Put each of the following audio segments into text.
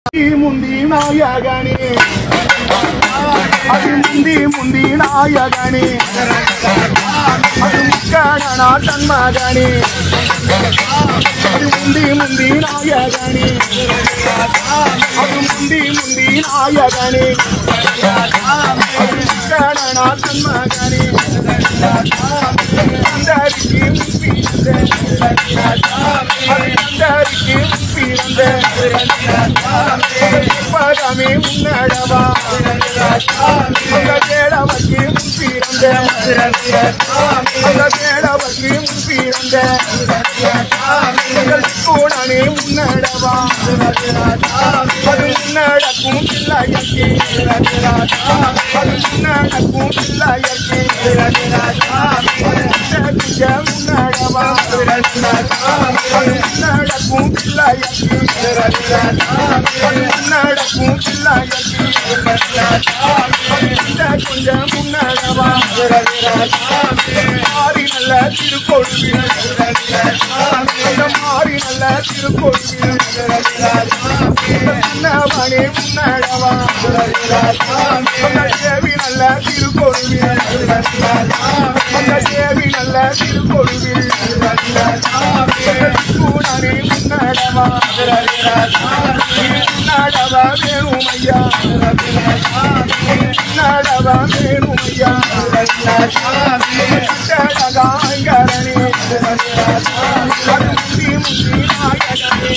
முந்தி நாயகனே அது முந்தி முந்தி நாயகனே அது முக்கடனா தன்மகனே அது முந்தி முந்தி நாயகனே அது முந்தி முந்தி நாயகனே அது முக்கடனா தன்மகனே அந்தரிக்கு பிறந்த அந்தரிக்கு பிறந்த பதமே உன்னடவா அந்த தேடவக்கு பிறந்த அந்த தேடவக்கு பிறந்த கூடனே உன்னடவா அது உன்னடக்கும் பிள்ளையக்கு அது உன்னடக்கும் பிள்ளையக்கு உன்னடவா அது உன்னடக்கும் பிள்ளையக்கு நடக்கும் கொஞ்சம் முன்னடவா மாறி நல்ல திருக்கொள்வீர் மாறி நல்ல திருக்கொள்வீர் முன்னவனே முன்னடவா தேவி நல்ல திருக்கொள்வீர் தேவி நல்ல திருக்கொள்வீர் கூடனே முன்னடவா நடவ வேணுமையா நடவ வேணுமையா ஜடகாங்கரணே முந்தி முந்தி நாயகனே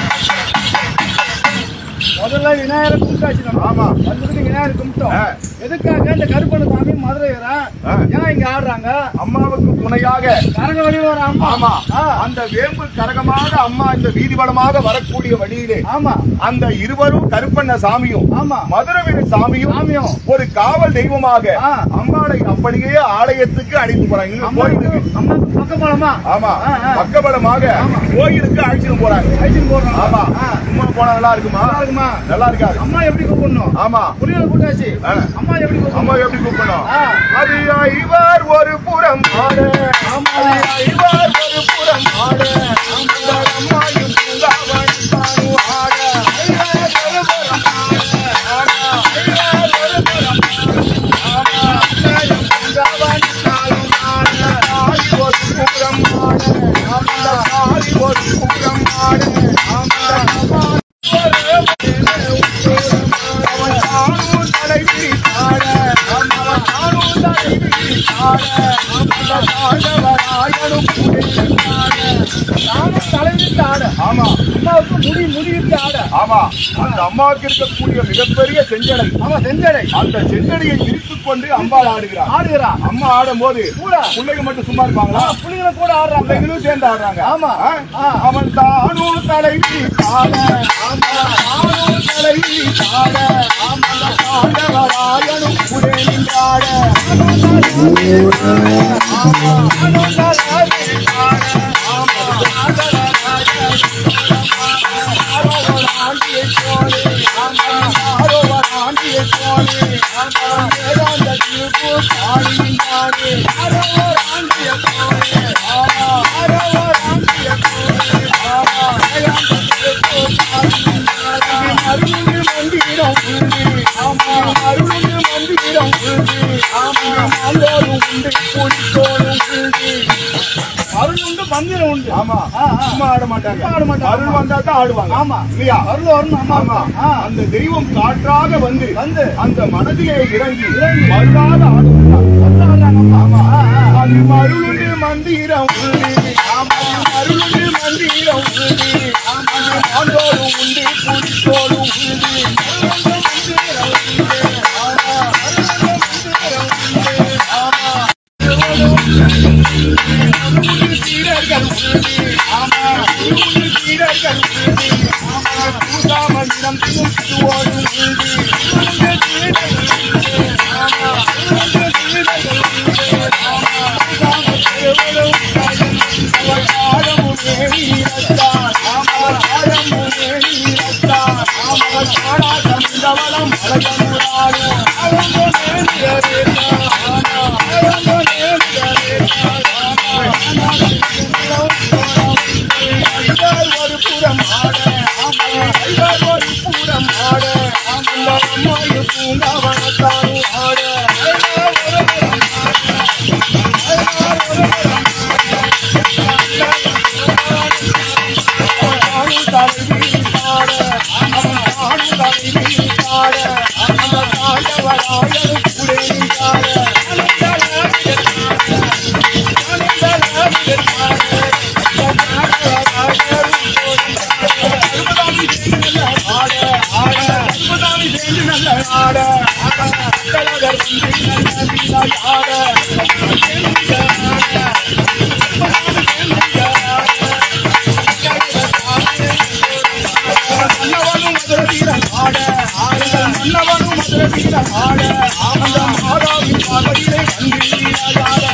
முதல்ல விநாயகரை கும்பிட்டாச்சு நம்ம ஆமா. வந்துட்டு விநாயகர் கும்பிட்டோம் ஆ. எதுக்காக இந்த கருப்பண்ண சாமி மதுரையரா ஆ. ஏன் இங்க ஆடுறாங்க அம்மாவுக்கு துணையாக கரக வழியில் ஒரு அம்மா ஆமா ஆ. அந்த வேம்பு கரகமாக அம்மா இந்த வீதிபடமாக வரக்கூடிய வழியிலே ஆமா அந்த இருவரும் கருப்பண்ண சாமியும் ஆமா. மதுரவீர சாமியும் சாமியும். ஒரு காவல் தெய்வமாக ஆ. அம்பாளை அப்படியே ஆலயத்துக்கு அழைத்து போறாங்க இங்க அம்மாவுக்கு கோயிலுக்கு அம்மாவுக்கு பக்கபலமா ஆமா ஆ, ஆ. பக்கபலமாக ஆமா. கோயிலுக்கு அழைச்சிட்டு போறாங்க ஐடின் போடுறோம் ஆமா ஆ. சும்மா போனா நல்லா இருக்குமா நல்லா இருக்குமா நல்லா இருக்காது அம்மா எப்படி கூப்பிடணும் ஆமா புரியல கூட்டாச்சு ஆ. அம்மா எப்படி கூப்பிடணும் அம்மா எப்படி கூப்பிடணும் ஆ. அது ஐவர் ஒரு புறம் ஆட அது ஐவர் ஒரு புறம் ஆட அந்த அம்மாயும் பூங்காவன் தானும் ஆட ஐவர் ஒரு புறம் ஆட ஐவர் ஒரு புறம் ஆட அம்மாயும் பூங்காவன் தானும் ஆட ஆடி ஒரு புறம் ஆட அந்த ஆடி ஒரு புறம் ஆட அந்த அம்மா அவன் தானும் தலைவி ஆட அவன் தானும் தலைவி ஆட அந்த தாண்டவராயனும் புரிந்து ஆட நானும் தலைவிட்டு ஆட ஆமா அம்மாவுக்கு முடி முடிவிட்டு ஆட ஆமா அந்த அம்மாவுக்கு இருக்கக்கூடிய மிகப்பெரிய செஞ்சடை ஆமா செஞ்சடை அந்த செஞ்சடையை விரித்துக் கொண்டு அம்பாள் ஆடுகிறார் ஆடுகிறா அம்மா ஆடும் போது கூட. பிள்ளைங்க மட்டும் சும்மா இருப்பாங்களா புள்ளிகளை கூட ஆடுறாங்க பிள்ளைங்களும் சேர்ந்து ஆடுறாங்க ஆமா. ஆ? ஆ. அவன் தானும் தலைவி ஆட ஆமா தானும் தலைவி ஆட ஆமா தாண்டவராயனும் புரே நின்றாட ஆமா தாண்டவராயன் ஆட ஆமா தாண்டவராயன் ஆரோவர் ஆண்டியை போலே ஆமா ஆரோவர் ஆண்டியை போலே ஆமா வேதாந்த திருப்பு ஆடினாரே ஆரோவர் ஆண்டியை போலே ஆமா ஆரோவர் ஆண்டியை போலே ஆமா வேதாந்த திருப்பு ஆடினாரே அருள் மந்திரம் உண்டு ஆமா அருள் மந்திரம் உண்டு ஆமா அல்லோரும் உண்டு குடித்தோரும் உண்டு அருள் உண்டு மந்திரம் உண்டு ஆமா ஆ, ஆ. சும்மா ஆட மாட்டாங்க சும்மா ஆட மாட்டாங்க. அருள் வந்தா தான் ஆடுவாங்க ஆமா இல்லையா அருள் வரணும் அம்மா ஆமா ஆ. அந்த தெய்வம் காற்றாக வந்து வந்து அந்த மனதிலே இறங்கி இறங்கி. மருளாக ஆடுகிறார் வந்து ஆடுறாங்க அம்மா ஆமா ஆ, ஆ. அது மருளுண்டு மந்திரம் உண்டு ஆமா மருளுண்டு மந்திரம் உண்டு ஆமா ஆண்டோரும் உண்டு குடித்தோரும் உண்டு மருளுண்டு மந்திரம் உண்டு. ஆமா மருளுண்டு மந்திரம் உண்டு. ஆமா உண்டு சீடர்கள் உண்டு ஆமா உண்டு சீடர்கள் உண்டு ஆமா பூசா மந்திரம் தூக்குவோரும் உண்டு உண்டு சீடர்கள் உண்டு ஆமா உண்டு சீடர்கள் உண்டு ஆமா பூசா மந்திரம் அவர் ஆழமுமே நீரத்தான் ஆமா ஆழமுமே நீரத்தான் ஆமா காடா தந்தவளம் அழகமுடாடும் அவங்க நேர்ந்தரேதா ஆமா அவங்க நேர்ந்தரேதா ஆமா ஐவர் ஒரு புறம் ஆட ஆமா ஐவர் ஒரு புறம் ஆட அந்த மாதாவின் பார்வையிலே வந்து நீராட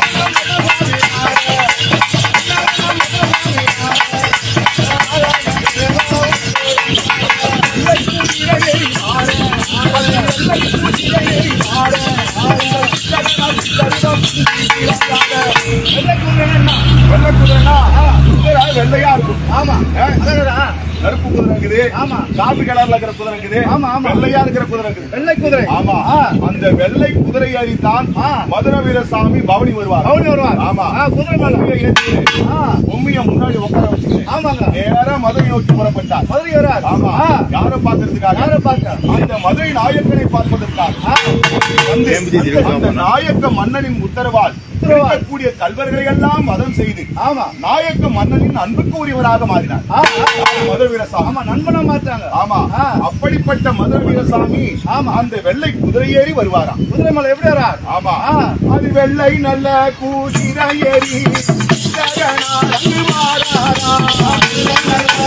வெள்ளை குதிரைனா குதிரை வெள்ளையா இருக்கும் ஆமா ஆ? அதானடா? கருப்பு குதிரை இருக்குது ஆமா. காபி கலர்ல இருக்கிற குதிரை இருக்குது ஆமா, ஆமா. வெள்ளையா இருக்கிற குதிரை இருக்குது வெள்ளை குதிரை ஆமா ஆ. அந்த வெள்ளை குதிரை அடித்தான் ஆ. மதுர வீரசாமி பவனி வருவார் பவுனி வருவார் ஆமா ஆ, குதிரை மேல பொம்மையை ஏத்தி ஆ, பொம்மைய முன்னாடி உட்கார வச்சுட்டு ஆமாங்க நேரா மதுரை நோக்கி புறப்பட்டார் மதுரை வரார் ஆமா ஆ, யார பாக்குறதுக்காக யாரை பார்க்க அந்த மதுரை நாயக்கனை பார்ப்பதற்காக ஆ, வந்து அந்த நாயக்க மன்னனின் உத்தரவால் உத்தரவால். இருக்கக்கூடிய கல்வர்களை எல்லாம் மதம் செய்து ஆமா நாயக்க மன்னனின் அன்புக்கு உரியவராக மாறினார் ஆ, ஆ, மதுர வீரசாமி ஆமா நண்பனா மாத்தாங்க ஆமா ஆ. அப்படிப்பட்ட மதுர வீரசாமி ஆமா. அந்த வெள்ளை குதிரை ஏறி வருவாராம் குதிரை மேல எப்படி வரார் ஆமா ஆ. அது வெள்ளை நல்ல குதிரை ஏறி ஜெகநாதன் வாராராம்.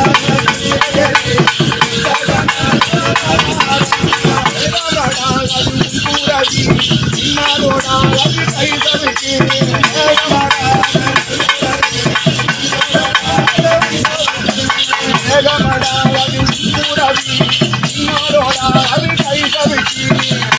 அது உன் கூறதி, இன்னாரோடா அது கைதலுக்கு.